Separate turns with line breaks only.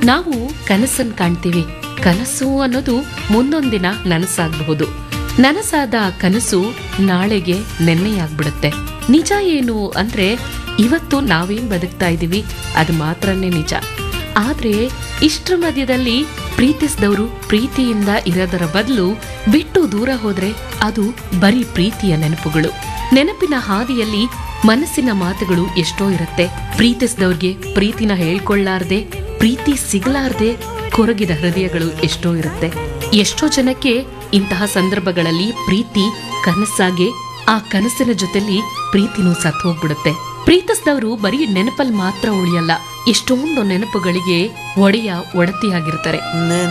ನಾವು ಕನಸನ್ ಕಾಣ್ತೀವಿ ಕನಸು ಅನ್ನೋದು ಮುಂದೊಂದಿನ ನನಸಾಗಬಹುದು ನನಸಾದ ಆ ಕನಸು ನಾಳೆಗೆ ನೆನ್ನೆಯಾಗ್ಬಿಡುತ್ತೆ ನಿಜ ಏನು ಅಂದ್ರೆ ಇವತ್ತು ನಾವೇನ್ ಬದುಕ್ತಾ ಇದೀವಿ ಅದು ಮಾತ್ರನೇ ನಿಜ ಆದ್ರೆ ಇಷ್ಟ್ರ ಮಧ್ಯದಲ್ಲಿ ಪ್ರೀತಿಸಿದವರು ಪ್ರೀತಿಯಿಂದ ಇರೋದರ ಬದಲು ಬಿಟ್ಟು ದೂರ ಹೋದ್ರೆ ಅದು ಬರೀ ಪ್ರೀತಿಯ ನೆನಪುಗಳು ನೆನಪಿನ ಹಾದಿಯಲ್ಲಿ ಮನಸ್ಸಿನ ಮಾತುಗಳು ಎಷ್ಟೋ ಇರುತ್ತೆ ಪ್ರೀತಿಸಿದವ್ರಿಗೆ ಪ್ರೀತಿನ ಹೇಳ್ಕೊಳ್ಳಾರ್ದೆ ಪ್ರೀತಿ ಸಿಗಲಾರ್ದೆ ಕೊರಗಿದ ಹೃದಯಗಳು ಎಷ್ಟೋ ಇರುತ್ತೆ ಎಷ್ಟೋ ಜನಕ್ಕೆ ಇಂತಹ ಸಂದರ್ಭಗಳಲ್ಲಿ ಪ್ರೀತಿ ಕನಸಾಗೆ ಆ ಕನಸಿನ ಜೊತೆಲಿ ಪ್ರೀತಿನೂ ಸತ್ತು ಹೋಗ್ಬಿಡುತ್ತೆ ಪ್ರೀತಿಸಿದವರು ಬರೀ ನೆನಪಲ್ಲಿ ಮಾತ್ರ ಉಳಿಯಲ್ಲ ಎಷ್ಟೊಂದು ನೆನಪುಗಳಿಗೆ ಒಡೆಯ ಒಡತಿಯಾಗಿರ್ತಾರೆ
ನೆನ